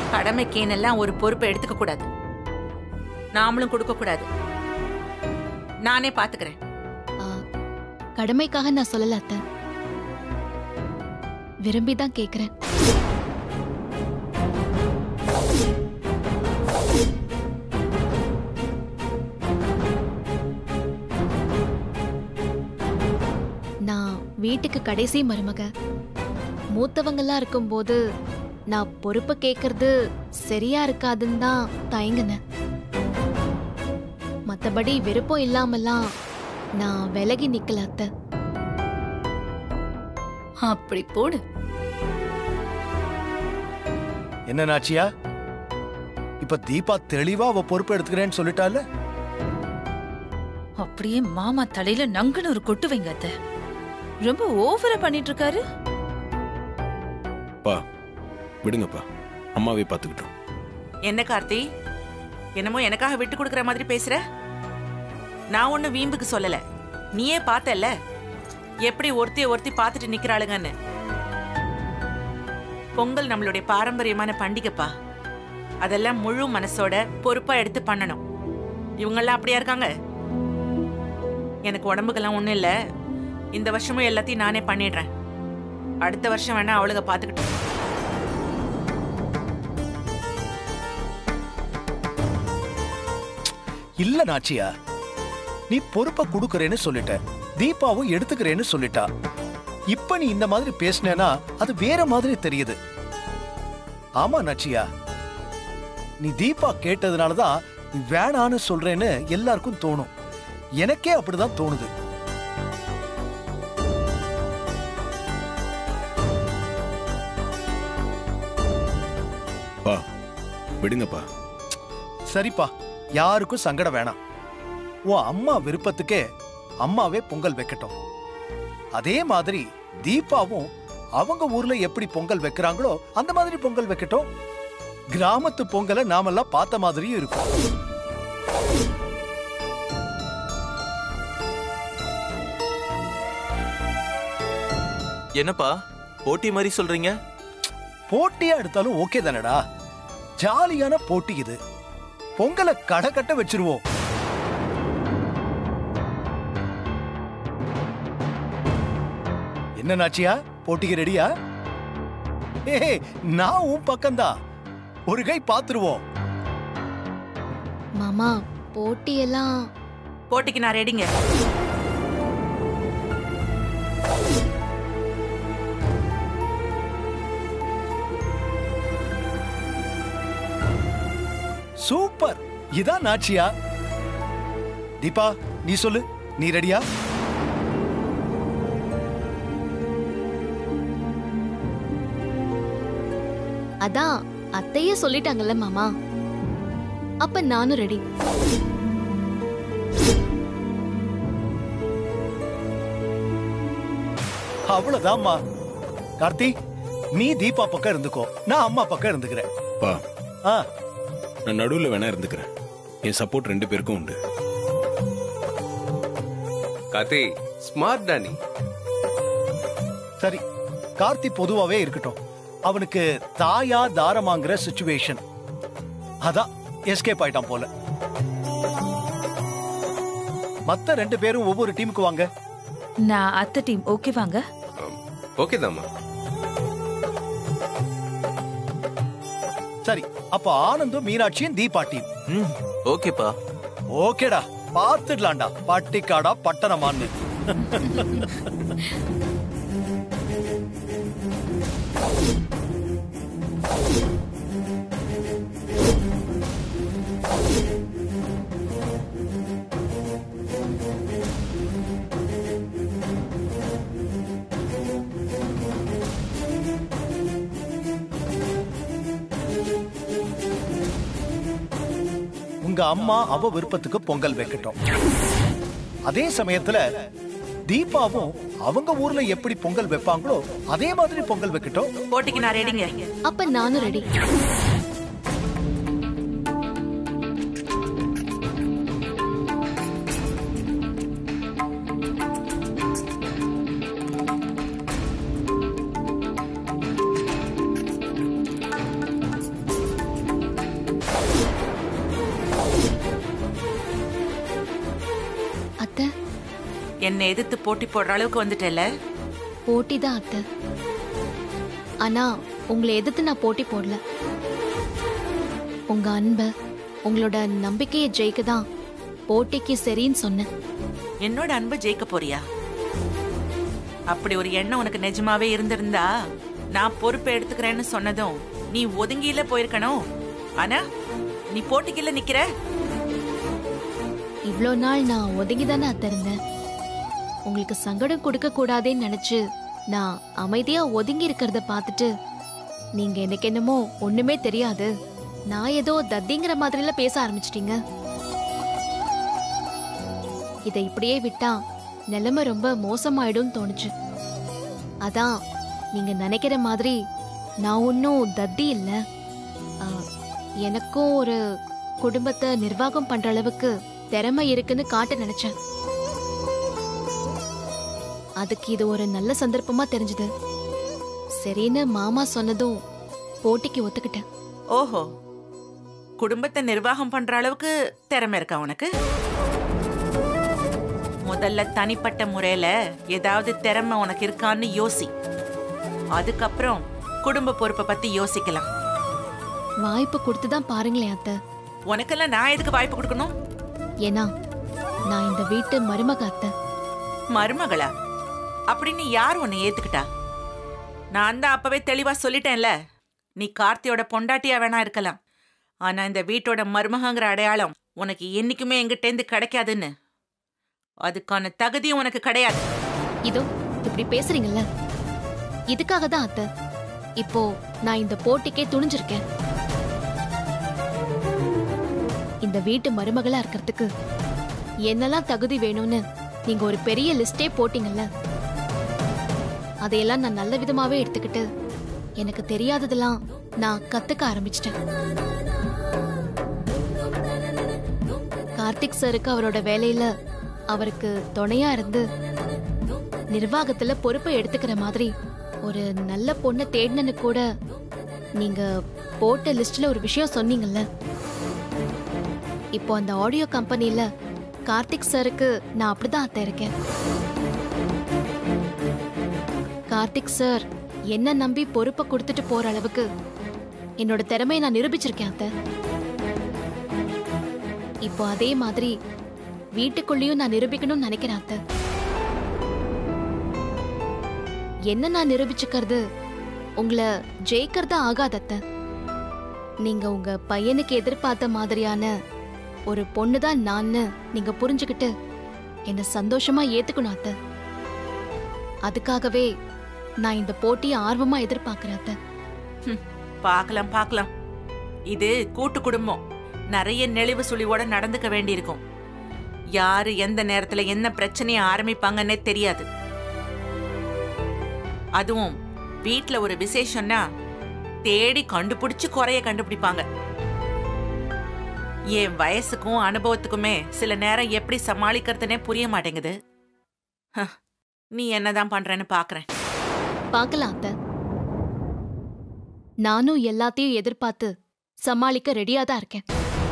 கடமைக்கேனெல்லாம் ஒரு பொறுப்பை எடுத்துக்க கூடாது நாமளும் கொடுக்க கூடாது நானே பாத்துக்கிறேன் ஆ, கடமைக்காக நான் சொல்லல அத்தை விரும்பி தான் கேக்குறேன் நான் வீட்டுக்கு கடைசி மருமக மூத்தவங்கெல்லாம் இருக்கும்போது நான் பொறுப்பு கேட்கறது சரியா இருக்காதுன்னு தான் தயங்குனேன் மத்தபடி விருப்பம் இல்லாமலாம் நான் விலகி நிக்கல அத்தை அப்படி போடு என்ன நாச்சியா இப்ப தீபா தெளிவா அவ பொறுப்பு எடுத்துக்கிறேன்னு சொல்லிட்டால அப்படியே மாமா தலையில நங்குன்னு ஒரு கொட்டு வைங்க அத்தை ரொம்ப ஓவரா பண்ணிட்டு இருக்காரு பா விடுங்கப்பா அம்மாவே பார்த்துக்கிட்டோம் என்ன கார்த்தி என்னமோ எனக்காக விட்டு கொடுக்கற மாதிரி பேசுற நான் ஒண்ணு வீம்புக்கு சொல்லல நீயே பார்த்தல்ல எப்படி ஒருத்திய ஒருத்தி பார்த்துட்டு நிக்கிறாளுங்கன்னு பொங்கல் நம்மளுடைய பாரம்பரியமான பண்டிகைப்பா அதெல்லாம் முழு மனசோட பொறுப்பா எடுத்து பண்ணணும் இவங்கெல்லாம் அப்படியா இருக்காங்க எனக்கு உடம்புக்கெல்லாம் ஒண்ணும் இல்ல இந்த வருஷமும் எல்லாத்தையும் நானே பண்ணிடுறேன் அடுத்த வருஷம் வேணா அவளுக பாத்துக்கிட்டோம் இல்ல நாச்சியா நீ பொறுப்பை கொடுக்கறேன்னு சொல்லிட்ட தீபாவும் எடுத்துக்கிறேன்னு சொல்லிட்டா இப்ப நீ இந்த மாதிரி பேசினேனா அது வேற மாதிரி தெரியுது ஆமா நாச்சியா நீ தீபா கேட்டதுனாலதான் நீ வேணான்னு சொல்றேன்னு எல்லாருக்கும் தோணும் எனக்கே அப்படிதான் தோணுது பா விடுங்கப்பா சரிப்பா யாருக்கும் சங்கடம் வேணாம் உன் அம்மா விருப்பத்துக்கே அம்மாவே பொங்கல் வைக்கட்டும் அதே மாதிரி தீபாவும் அவங்க ஊர்ல எப்படி பொங்கல் வைக்கிறாங்களோ அந்த மாதிரி பொங்கல் வைக்கட்டும் கிராமத்து பொங்கலை நாமெல்லாம் பார்த்த மாதிரியும் இருக்கும் என்னப்பா போட்டி மாதிரி சொல்றீங்க போட்டியா எடுத்தாலும் ஓகே தானடா ஜாலியான போட்டி இது பொங்கலை கடை கட்ட வச்சிருவோம் என்ன நாச்சியா போட்டிக்கு ரெடியா ஏ நான் உன் பக்கம்தான் ஒரு கை பாத்துருவோம் மாமா போட்டியெல்லாம் போட்டிக்கு நான் ரெடிங்க சூப்பர் இதான் நாச்சியா தீபா நீ சொல்லு நீ ரெடியா அதான் அத்தையே சொல்லிட்டாங்கல்ல மாமா அப்ப நானும் ரெடி அவ்வளவுதான்மா கார்த்தி நீ தீபா பக்கம் இருந்துக்கோ நான் அம்மா பக்கம் இருந்துக்கிறேன் பா ஆ நான் நடுவில் வேணா இருந்துக்கிறேன் என் சப்போர்ட் ரெண்டு பேருக்கும் உண்டு கார்த்தி ஸ்மார்ட் டானி சரி கார்த்தி பொதுவாவே இருக்கட்டும் அவனுக்கு தாயா தாரமாங்கிற சுச்சுவேஷன் அதான் எஸ்கேப் ஆயிட்டான் போல மத்த ரெண்டு பேரும் ஒவ்வொரு டீமுக்கு வாங்க நான் அத்தை டீம் ஓகே வாங்க ஓகே தாம்மா சரி அப்ப ஆனந்தும் மீனாட்சியும் தீபா டீம் ம் ஓகேப்பா ஓகேடா பாத்துடலாம்டா பட்டிக்காடா பட்டணமான்னு உங்க அம்மா அவ விருப்பத்துக்கு பொங்கல் வைக்கட்டும் அதே சமயத்துல தீபாவும் அவங்க ஊர்ல எப்படி பொங்கல் வைப்பாங்களோ அதே மாதிரி பொங்கல் வைக்கட்டும் போட்டிக்கு நான் ரெடிங்க அப்ப நானும் ரெடி என்னை எதிர்த்து போட்டி போடுற அளவுக்கு வந்துட்டல போட்டி தான் அத்தை ஆனா உங்களை எதிர்த்து நான் போட்டி போடல உங்க அன்ப உங்களோட நம்பிக்கையை ஜெயிக்க தான் போட்டிக்கு சரின்னு சொன்னேன் என்னோட அன்பை ஜெயிக்க போறியா அப்படி ஒரு எண்ணம் உனக்கு நிஜமாவே இருந்திருந்தா நான் பொறுப்பை எடுத்துக்கிறேன்னு சொன்னதும் நீ ஒதுங்கியில போயிருக்கணும் ஆனா நீ போட்டிக்குள்ள நிக்கிற இவ்ளோ நாள் நான் ஒதுங்கி தானே அத்தை இருந்தேன் உங்களுக்கு சங்கடம் கொடுக்க கூடாதேன்னு நினைச்சு நான் அமைதியா ஒதுங்கி இருக்கிறத பார்த்துட்டு நீங்க எனக்கு என்னமோ ஒண்ணுமே தெரியாது நான் ஏதோ தத்திங்கிற மாதிரில பேச ஆரம்பிச்சிட்டீங்க இதை இப்படியே விட்டா நிலைமை ரொம்ப மோசமாயிடும்னு தோணுச்சு அதான் நீங்க நினைக்கிற மாதிரி நான் ஒன்றும் தத்தி இல்லை ஆ, எனக்கும் ஒரு குடும்பத்தை நிர்வாகம் பண்ற அளவுக்கு திறமை இருக்குன்னு காட்ட நினைச்சேன் அதுக்கு இது ஒரு நல்ல சந்தர்ப்பமா தெரிஞ்சது சரின்னு மாமா சொன்னதும் போட்டிக்கு ஒத்துக்கிட்டேன் ஓஹோ குடும்பத்தை நிர்வாகம் பண்ற அளவுக்கு திறமை இருக்கா உனக்கு முதல்ல தனிப்பட்ட முறையில ஏதாவது திறமை உனக்கு இருக்கான்னு யோசி அதுக்கப்புறம் குடும்ப பொறுப்பை பத்தி யோசிக்கலாம் வாய்ப்பு கொடுத்து தான் பாருங்களேன் அத்தை உனக்கெல்லாம் நான் எதுக்கு வாய்ப்பு கொடுக்கணும் ஏன்னா நான் இந்த வீட்டு மருமக அத்தை மருமகளா அப்படின்னு யார் உன்னை ஏத்துக்கிட்டா நான் தான் அப்பவே தெளிவா சொல்லிட்டேன்ல நீ கார்த்தியோட பொண்டாட்டியா வேணா இருக்கலாம் ஆனா இந்த வீட்டோட மருமகங்கிற அடையாளம் உனக்கு என்னைக்குமே எங்கிட்டேந்து கிடைக்காதுன்னு அதுக்கான தகுதியும் உனக்கு கிடையாது இதோ இப்படி பேசுறீங்கல்ல இதுக்காக தான் அத்தை இப்போ நான் இந்த போட்டிக்கே துணிஞ்சிருக்கேன் இந்த வீட்டு மருமகளா இருக்கிறதுக்கு என்னெல்லாம் தகுதி வேணும்னு நீங்க ஒரு பெரிய லிஸ்டே போட்டீங்கல்ல அதையெல்லாம் நான் நல்ல விதமாவே எடுத்துக்கிட்டு எனக்கு தெரியாததெல்லாம் நான் கத்துக்க ஆரம்பிச்சிட்டேன் கார்த்திக் சாருக்கு அவரோட வேலையில அவருக்கு துணையா இருந்து நிர்வாகத்துல பொறுப்பை எடுத்துக்கிற மாதிரி ஒரு நல்ல பொண்ணை தேடினு கூட நீங்க போட்ட லிஸ்ட்ல ஒரு விஷயம் சொன்னீங்கல்ல இப்போ அந்த ஆடியோ கம்பெனில கார்த்திக் சாருக்கு நான் அப்படிதான் அத்தை இருக்கேன் கார்த்திக் சார் என்ன நம்பி பொறுப்பை கொடுத்துட்டு போற அளவுக்கு என்னோட திறமையை நான் நிரூபிச்சிருக்கேன் அத்தை இப்போ அதே மாதிரி வீட்டுக்குள்ளேயும் நான் நிரூபிக்கணும்னு நினைக்கிறேன் அத்தை என்ன நான் நிரூபிச்சுக்கிறது உங்களை ஜெயிக்கிறதா ஆகாது அத்தை நீங்க உங்க பையனுக்கு எதிர்பார்த்த மாதிரியான ஒரு பொண்ணு தான் நான்னு நீங்க புரிஞ்சுக்கிட்டு என்ன சந்தோஷமா ஏத்துக்கணும் அத்தை அதுக்காகவே நான் இந்த போட்டியை ஆர்வமா எதிர்பார்க்கிறேன் அத்தை பார்க்கலாம் பார்க்கலாம் இது கூட்டு குடும்பம் நிறைய நெளிவு சுழிவோட நடந்துக்க வேண்டியிருக்கும் யாரு எந்த நேரத்துல என்ன பிரச்சனையை ஆரம்பிப்பாங்கன்னே தெரியாது அதுவும் வீட்ல ஒரு விசேஷம்னா தேடி கண்டுபிடிச்சு குறைய கண்டுபிடிப்பாங்க என் வயசுக்கும் அனுபவத்துக்குமே சில நேரம் எப்படி சமாளிக்கிறதுனே புரிய மாட்டேங்குது ஹ, நீ என்னதான் பண்றேன்னு பாக்குறேன் பார்க்கலாம் அத்தை நானும் எல்லாத்தையும் எதிர்பார்த்து சமாளிக்க ரெடியா தான் இருக்கேன்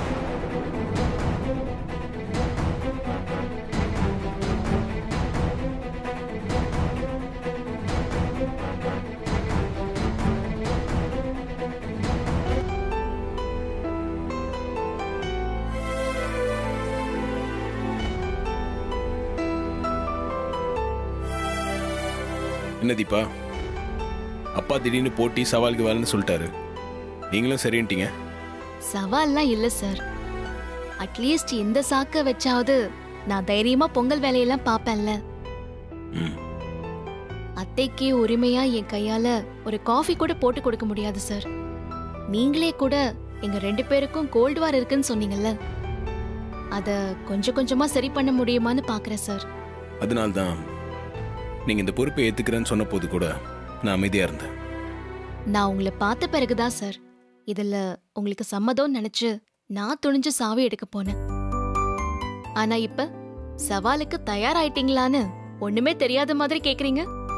என்ன தீபா அப்பா திடீர்னு போட்டி சவாலுக்கு வரேன்னு சொல்லிட்டாரு நீங்களும் சரின்ட்டீங்க சவால்லாம் இல்ல சார் அட்லீஸ்ட் இந்த சாக்க வச்சாவது நான் தைரியமா பொங்கல் வேலையெல்லாம் பாப்பேன்ல ம் அத்தைக்கு உரிமையா என் கையால ஒரு காஃபி கூட போட்டு கொடுக்க முடியாது சார் நீங்களே கூட எங்க ரெண்டு பேருக்கும் கோல்டு வார் இருக்குன்னு சொன்னீங்கல்ல அத கொஞ்சம் கொஞ்சமா சரி பண்ண முடியுமான்னு பாக்குறேன் சார் அதனால்தான் நீங்கள் இந்த பொறுப்பை ஏற்றுக்கிறேன்னு சொன்ன போது கூட நான் அமைதியாக இருந்தேன் நான் உங்களை பார்த்த பிறகுதான் சார் இதுல உங்களுக்கு சம்மதம்னு நினைச்சு நான் துணிஞ்சு சாவி எடுக்க போனேன் ஆனா இப்ப சவாலுக்கு தயாராயிட்டீங்களான்னு ஒண்ணுமே தெரியாத மாதிரி கேக்குறீங்க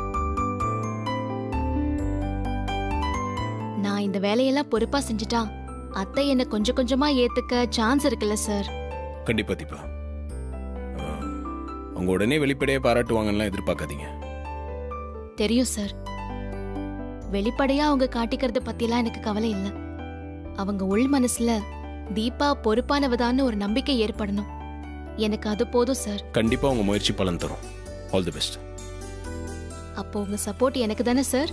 நான் இந்த வேலையெல்லாம் பொறுப்பா செஞ்சுட்டா அத்தை என்ன கொஞ்சம் கொஞ்சமா ஏத்துக்க சான்ஸ் இருக்குல்ல சார் கண்டிப்பாக தீபா ஆ, அவங்க உடனே வெளிப்படையா பாராட்டுவாங்கலாம் எதிர்பார்க்காதீங்க தெரியும் சார் வெளிப்படையா அவங்க காட்டிக்கிறத பத்திலாம் எனக்கு கவலை இல்ல அவங்க உள் மனசுல தீபா பொறுப்பானவதான்னு ஒரு நம்பிக்கை ஏற்படணும் எனக்கு அது போதும் சார் கண்டிப்பா உங்க முயற்சி பலன் தரும் ஆல் தி பெஸ்ட் அப்போ உங்க சப்போர்ட் எனக்கு தானே சார்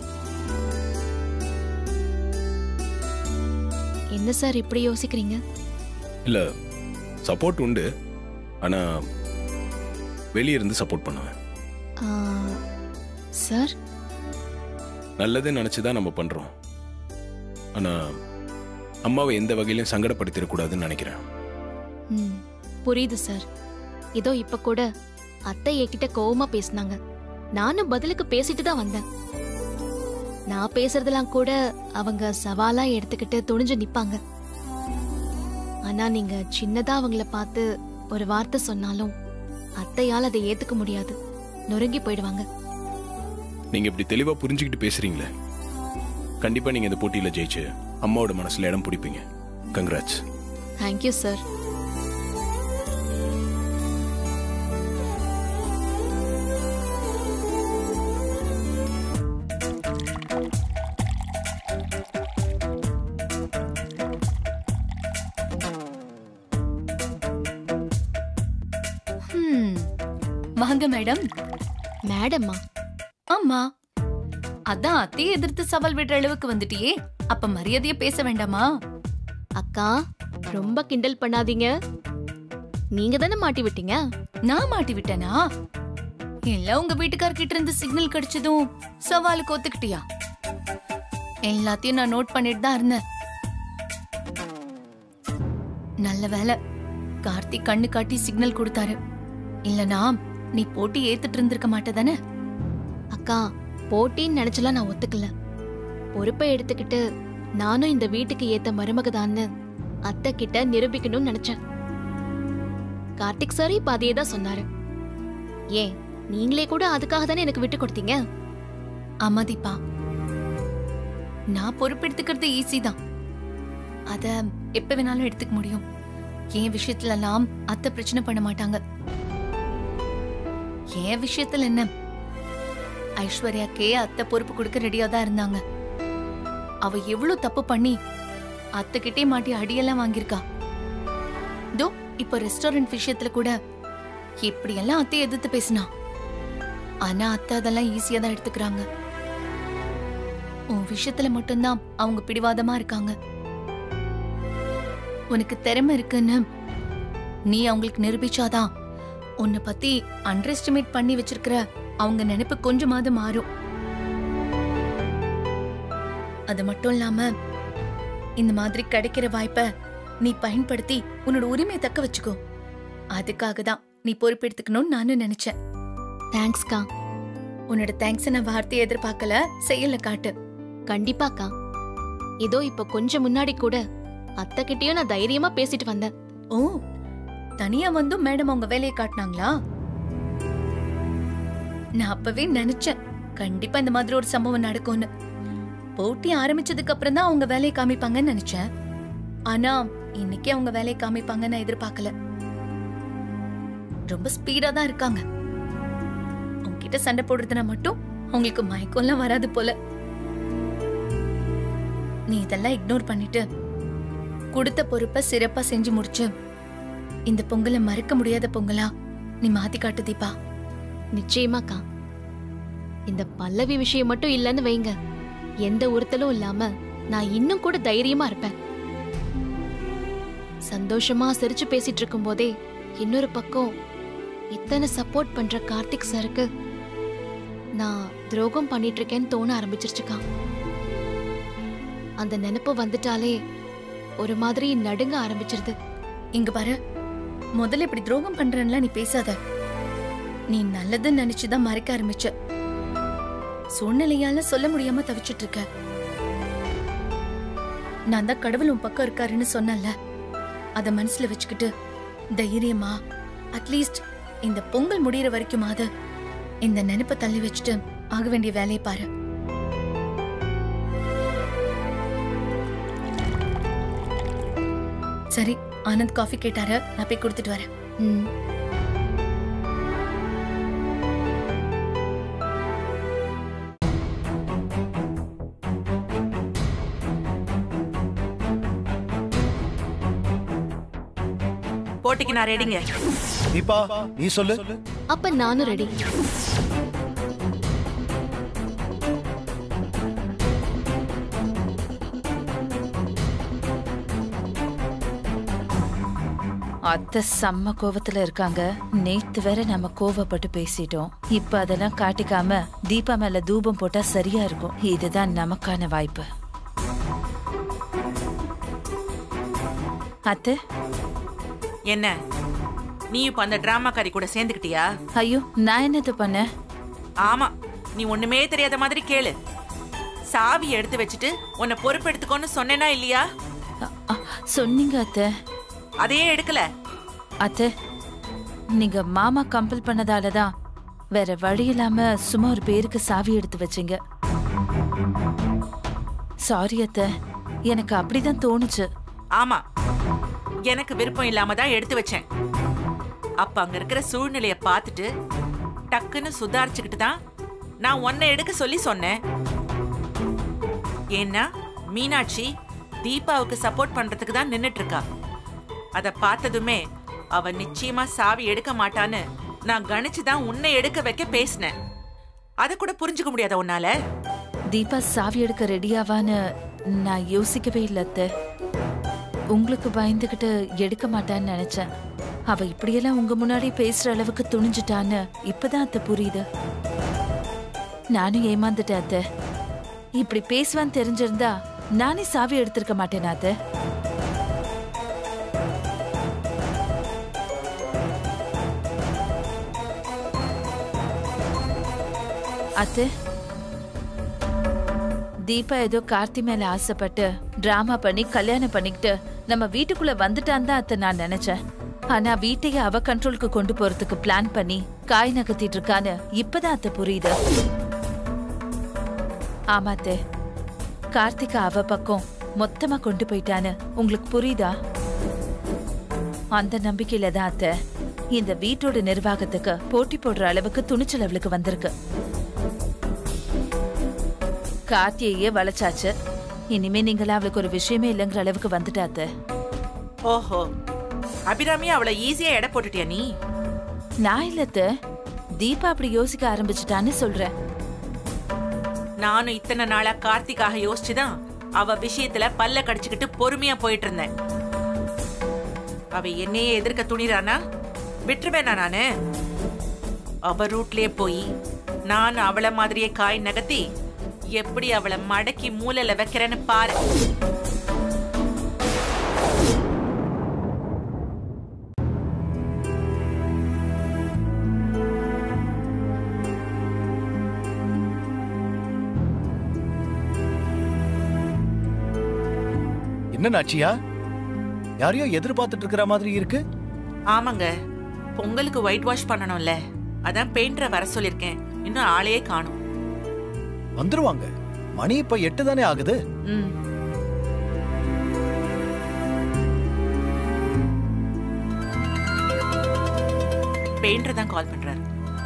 என்ன சார் இப்படி யோசிக்கிறீங்க இல்ல சப்போர்ட் உண்டு ஆனா வெளியே இருந்து சப்போர்ட் பண்ணுவேன் ஆ, சார் நல்லதே நினைச்சு தான் நம்ம பண்றோம் ஆனா அம்மாவை எந்த வகையிலும் சங்கடப்படுத்திடக்கூடாதுன்னு நினைக்கிறேன் ம் புரியுது சார் இதோ இப்ப கூட அத்தை என்கிட்ட கோவமா பேசினாங்க நானும் பதிலுக்கு பேசிட்டு தான் வந்தேன் நான் பேசுறதெல்லாம் கூட அவங்க சவாலா எடுத்துக்கிட்டு துணிஞ்சு நிப்பாங்க ஆனா நீங்க சின்னதா அவங்கள பார்த்து ஒரு வார்த்தை சொன்னாலும் அத்தையால் அதை ஏத்துக்க முடியாது நொறுங்கி போயிடுவாங்க நீங்க இப்படி தெளிவா புரிஞ்சுக்கிட்டு பேசுறீங்களே கண்டிப்பா நீங்க இந்த போட்டியில ஜெயிச்சு அம்மாவோட மனசுல இடம் பிடிப்பீங்க கங்க்ராட்ஸ் தேங்க்யூ சார் ஹம். வாங்க மேடம் மேடம்மா ஆமா அதான் அத்தையை எதிர்த்து சவால் விடுற அளவுக்கு வந்துட்டியே அப்ப மரியாதையா பேச வேண்டாமா அக்கா ரொம்ப கிண்டல் பண்ணாதீங்க நீங்க தானே மாட்டி விட்டீங்க நான் மாட்டி விட்டேனா எல்லாம் உங்க வீட்டுக்காரர்கிட்ட இருந்து சிக்னல் கிடைச்சதும் சவாலுக்கு ஒத்துக்கிட்டியா எல்லாத்தையும் நான் நோட் பண்ணிட்டு தான் இருந்தேன் நல்ல வேலை கார்த்திக் கண்ணு காட்டி சிக்னல் கொடுத்தாரு இல்லனா நீ போட்டி ஏத்துட்டு இருந்திருக்க மாட்டேதானே அக்கா போட்டின்னு நினைச்சலாம் நான் ஒத்துக்கல பொறுப்பை எடுத்துக்கிட்டு நானும் இந்த வீட்டுக்கு ஏத்த மருமகதான்னு அத்தை கிட்ட நிரூபிக்கணும்னு நினைச்சேன் கார்த்திக் சார் இப்ப அதே தான் சொன்னாரு ஏன் நீங்களே கூட அதுக்காக தானே எனக்கு விட்டு கொடுத்தீங்க ஆமா தீபா நான் பொறுப்பெடுத்துக்கிறது ஈஸி தான் அத எப்ப வேணாலும் எடுத்துக்க முடியும் என் விஷயத்துல எல்லாம் அத்தை பிரச்சனை பண்ண மாட்டாங்க என் விஷயத்துல என்ன ஐஸ்வர்யாக்கே அத்தை பொறுப்பு கொடுக்க ரெடியா தான் இருந்தாங்க அவ எவ்வளவு தப்பு பண்ணி அத்தை கிட்டே மாட்டி அடியெல்லாம் வாங்கியிருக்கா தோ இப்ப ரெஸ்டாரண்ட் விஷயத்துல கூட எப்படியெல்லாம் அத்தையை எதிர்த்து பேசினா ஆனா அத்தை அதெல்லாம் ஈஸியா தான் எடுத்துக்கிறாங்க உன் விஷயத்துல மட்டும்தான் அவங்க பிடிவாதமா இருக்காங்க உனக்கு திறமை இருக்குன்னு நீ அவங்களுக்கு நிரூபிச்சாதான் உன்னை பத்தி அண்டர் எஸ்டிமேட் பண்ணி வச்சிருக்கிற அவங்க நினைப்பு கொஞ்சமாவது மாறும் அது மட்டும் இல்லாம இந்த மாதிரி கிடைக்கிற வாய்ப்பை நீ பயன்படுத்தி உன்னோட உரிமையை தக்க வச்சுக்கோ அதுக்காக தான் நீ பொறுப்பெடுத்துக்கணும்னு நானும் நினைச்சேன் தேங்க்ஸ்க்கா உன்னோட தேங்க்ஸ் நான் வார்த்தையை எதிர்பார்க்கல செயல்ல காட்டு கண்டிப்பாக்கா இதோ இப்ப கொஞ்சம் முன்னாடி கூட அத்தை கிட்டயும் நான் தைரியமா பேசிட்டு வந்தேன் ஓ தனியா வந்தும் மேடம் அவங்க வேலையை காட்டினாங்களா நான் அப்பவே நினைச்சேன் கண்டிப்பா இந்த மாதிரி ஒரு சம்பவம் நடக்கும்னு போட்டி ஆரம்பிச்சதுக்கு அப்புறம் தான் அவங்க வேலையை காமிப்பாங்கன்னு நினைச்சேன் ஆனா இன்னைக்கு அவங்க வேலையை காமிப்பாங்கன்னு நான் எதிர்பார்க்கல ரொம்ப ஸ்பீடா தான் இருக்காங்க உங்ககிட்ட சண்டை போடுறதுனா மட்டும் அவங்களுக்கு மயக்கம்லாம் வராது போல நீ இதெல்லாம் இக்னோர் பண்ணிட்டு கொடுத்த பொறுப்பை சிறப்பா செஞ்சு முடிச்சு இந்த பொங்கலை மறக்க முடியாத பொங்கலா நீ மாத்தி காட்டு தீபா நிச்சயமாக்கா இந்த பல்லவி விஷயம் மட்டும் இல்லைன்னு வைங்க எந்த உறுத்தலும் இல்லாம நான் இன்னும் கூட தைரியமா இருப்பேன் சந்தோஷமா சிரிச்சு பேசிட்டு இருக்கும் போதே இன்னொரு பக்கம் இத்தனை சப்போர்ட் பண்ற கார்த்திக் சாருக்கு நான் துரோகம் பண்ணிட்டு இருக்கேன்னு தோண ஆரம்பிச்சிருச்சுக்கா அந்த நினைப்பு வந்துட்டாலே ஒரு மாதிரி நடுங்க ஆரம்பிச்சிருது இங்க பாரு முதல்ல இப்படி துரோகம் பண்றேன்ல நீ பேசாத நீ நல்லதுன்னு நினைச்சுதான் மறைக்க ஆரம்பிச்ச சூழ்நிலையால சொல்ல முடியாம தவிச்சிட்டு இருக்க நான் தான் கடவுள் உன் பக்கம் இருக்காருன்னு சொன்னல அத மனசுல வச்சுக்கிட்டு தைரியமா அட்லீஸ்ட் இந்த பொங்கல் முடியற வரைக்குமாவது இந்த நினைப்பை தள்ளி வச்சுட்டு ஆக வேண்டிய வேலையை பாரு சரி ஆனந்த் காஃபி கேட்டாரு நான் போய் கொடுத்துட்டு வரேன் ம் போட்டிக்கு நான் ரெடிங்க தீபா நீ சொல்லு அப்ப நானும் ரெடி அத்தை செம்ம கோவத்துல இருக்காங்க நேத்து வேற நம்ம கோவப்பட்டு பேசிட்டோம் இப்ப அதெல்லாம் காட்டிக்காம தீபா மேல தூபம் போட்டா சரியா இருக்கும் இதுதான் நமக்கான வாய்ப்பு அத்தை என்ன நீ இப்ப அந்த டிராமாக்காரி கூட சேர்ந்துக்கிட்டியா ஐயோ நான் என்னது பண்ணேன் ஆமா நீ ஒண்ணுமே தெரியாத மாதிரி கேளு சாவி எடுத்து வச்சுட்டு உன்னை பொறுப்பெடுத்துக்கோன்னு சொன்னேனா இல்லையா அ- அ, சொன்னீங்க அத்தை அதையே எடுக்கல அத்தை நீங்க மாமா கம்பல் பண்ணதால தான் வேற வழி இல்லாம சும்மா ஒரு பேருக்கு சாவி எடுத்து வச்சீங்க சாரி அத்தை எனக்கு அப்படிதான் தோணுச்சு ஆமா எனக்கு விருப்பம் இல்லாம தான் எடுத்து வச்சேன் அப்ப அங்க இருக்கிற சூழ்நிலைய பார்த்துட்டு டக்குன்னு சுதாரிச்சுக்கிட்டு தான் நான் உன்னை எடுக்க சொல்லி சொன்னேன் ஏன்னா மீனாட்சி தீபாவுக்கு சப்போர்ட் பண்றதுக்கு தான் நின்னுட்டு இருக்கா அத பார்த்ததுமே அவ நிச்சயமா சாவி எடுக்க மாட்டான்னு நான் கணிச்சு தான் உன்னை எடுக்க வைக்க பேசினேன் அத கூட புரிஞ்சுக்க முடியாத உன்னால தீபா சாவி எடுக்க ரெடியாவான்னு நான் யோசிக்கவே இல்லை அத்தை உங்களுக்கு பயந்துகிட்டு எடுக்க மாட்டான்னு நினைச்சேன் அவ இப்படியெல்லாம் உங்க முன்னாடி பேசுற அளவுக்கு துணிஞ்சிட்டான்னு இப்பதான் அத்தை புரியுது நானும் ஏமாந்துட்டேன் அத்தை இப்படி பேசுவான்னு தெரிஞ்சிருந்தா நானே சாவி எடுத்திருக்க மாட்டேனா அத்தை அத்தை தீபா ஏதோ கார்த்தி மேல ஆசைப்பட்டு டிராமா பண்ணி கல்யாணம் பண்ணிக்கிட்டு நம்ம வீட்டுக்குள்ள வந்துட்டான் தான் அத்தை நான் நினைச்சேன் ஆனா வீட்டையே அவ கண்ட்ரோலுக்கு கொண்டு போறதுக்கு பிளான் பண்ணி காய் நகர்த்திட்டு இருக்கான்னு இப்பதான் அத்தை புரியுது ஆமா அத்தை கார்த்திகா அவ பக்கம் மொத்தமா கொண்டு போயிட்டான்னு உங்களுக்கு புரியுதா அந்த நம்பிக்கையில தான் அத்தை இந்த வீட்டோட நிர்வாகத்துக்கு போட்டி போடுற அளவுக்கு துணிச்சல் அவளுக்கு வந்திருக்கு கார்த்தியையே வளைச்சாச்சு இனிமே நீங்களா அவளுக்கு ஒரு விஷயமே இல்லைங்கிற அளவுக்கு வந்துட்டாத்த ஓஹோ அபிராமி அவளை ஈஸியா எடை போட்டுட்டியா நீ நான் இல்லத்த தீபா அப்படி யோசிக்க ஆரம்பிச்சுட்டான்னு சொல்றேன் நானும் இத்தனை நாளா கார்த்திக்காக யோசிச்சுதான் அவ விஷயத்துல பல்ல கடிச்சுக்கிட்டு பொறுமையா போயிட்டு இருந்தேன் அவ என்னையே எதிர்க்க துணிறானா விட்டுருவேனா நானு அவ ரூட்லயே போய் நான் அவள மாதிரியே காய் நகர்த்தி எப்படி அவளை மடக்கி மூலையில வைக்கிறேன்னு பாரு என்ன நாச்சியா யாரையோ எதிர்பார்த்துட்டு இருக்கிற மாதிரி இருக்கு ஆமாங்க பொங்கலுக்கு ஒயிட் வாஷ் பண்ணணும்ல அதான் பெயிண்டரை வர சொல்லிருக்கேன் இன்னும் ஆளையே காணும் வந்துருவாங்க மணி இப்ப எட்டு தானே ஆகுது ம் பெயிண்டர் தான் கால் பண்றாரு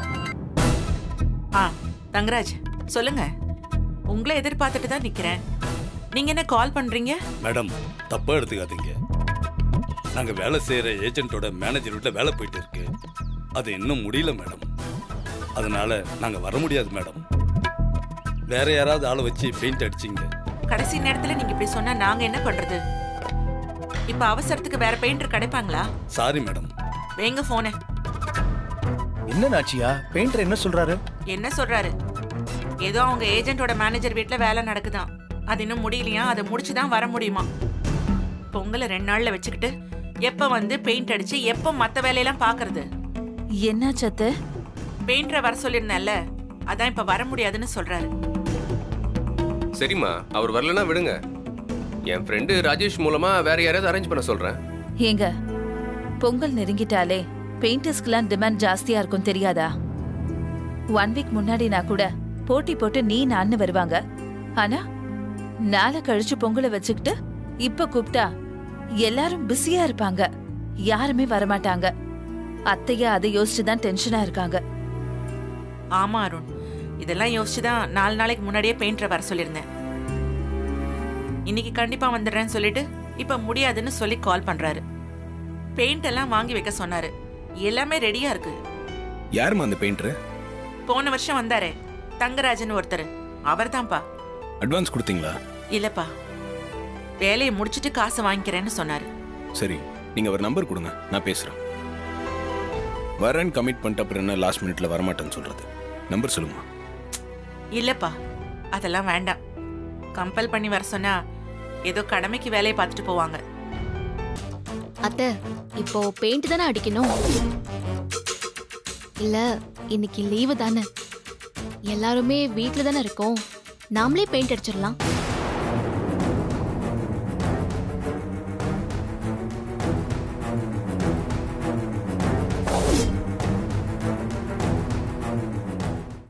ஆ தங்கராஜ் சொல்லுங்க உங்களை எதிர்பார்த்துட்டு தான் நிக்கிறேன் நீங்க என்ன கால் பண்றீங்க மேடம் தப்பா எடுத்துக்காதீங்க நாங்க வேலை செய்யற ஏஜென்ட்டோட மேனேஜர் வீட்டுல வேலை போயிட்டு இருக்கு அது இன்னும் முடியல மேடம் அதனால நாங்க வர முடியாது மேடம் வேற யாராவது ஆளை வச்சு பெயிண்ட் அடிச்சிங்க கடைசி நேரத்துல நீங்க இப்படி சொன்னா நாங்க என்ன பண்றது இப்ப அவசரத்துக்கு வேற பெயிண்டர் கிடைப்பாங்களா சாரி மேடம் வேங்க போன என்ன நாச்சியா பெயிண்டர் என்ன சொல்றாரு என்ன சொல்றாரு ஏதோ அவங்க ஏஜென்ட்டோட மேனேஜர் வீட்ல வேலை நடக்குதாம் அது இன்னும் முடியலையா அதை முடிச்சு தான் வர முடியுமா பொங்கலை ரெண்டு நாள்ல வச்சுக்கிட்டு எப்ப வந்து பெயிண்ட் அடிச்சு எப்ப மத்த வேலையெல்லாம் பாக்குறது என்னாச்சு அத்தை பெயிண்டரை வர சொல்லியிருந்தேன்ல அதான் இப்ப வர முடியாதுன்னு சொல்றாரு சரிம்மா அவர் வரலன்னா விடுங்க என் ஃப்ரெண்டு ராஜேஷ் மூலமா வேற யாரையாவது அரேஞ்ச் பண்ண சொல்றேன் ஏங்க பொங்கல் நெருங்கிட்டாலே பெயிண்டர்ஸ்க்குலாம் டிமாண்ட் ஜாஸ்தியா இருக்கும் தெரியாதா ஒன் வீக் முன்னாடினா கூட போட்டி போட்டு நீ நான்னு வருவாங்க ஆனா நாளை கழிச்சு பொங்கலை வச்சுக்கிட்டு இப்ப கூப்பிட்டா எல்லாரும் பிஸியா இருப்பாங்க யாருமே வரமாட்டாங்க அத்தையா அதை யோசிச்சு தான் டென்ஷனா இருக்காங்க ஆமா அருண் இதெல்லாம் யோசிச்சு தான் நாலு நாளைக்கு முன்னாடியே பெயிண்டரை வர சொல்லியிருந்தேன் இன்னைக்கு கண்டிப்பா வந்துடுறேன்னு சொல்லிட்டு இப்ப முடியாதுன்னு சொல்லி கால் பண்றாரு பெயிண்ட் எல்லாம் வாங்கி வைக்க சொன்னாரு எல்லாமே ரெடியா இருக்கு யாரும்மா அந்த பெயிண்டர் போன வருஷம் வந்தாரே தங்கராஜன் ஒருத்தர் அவர்தான்ப்பா அட்வான்ஸ் கொடுத்தீங்களா இல்லப்பா வேலையை முடிச்சிட்டு காசு வாங்கிக்கிறேன்னு சொன்னாரு சரி நீங்க அவர் நம்பர் கொடுங்க நான் பேசுறேன் வரேன்னு கமிட் பண்ணிட்டு அப்புறம் என்ன லாஸ்ட் மினிட்ல வரமாட்டேன்னு சொல்றது நம்பர் சொல்லுமா இல்லப்பா அதெல்லாம் வேண்டாம் கம்பல் பண்ணி வர சொன்னா ஏதோ கடமைக்கு வேலையை பார்த்துட்டு போவாங்க அத்தை இப்போ பெயிண்ட் தானே அடிக்கணும் இல்ல இன்னைக்கு லீவு தானே எல்லாருமே வீட்ல தானே இருக்கோம் நாமளே பெயிண்ட் அடிச்சிடலாம்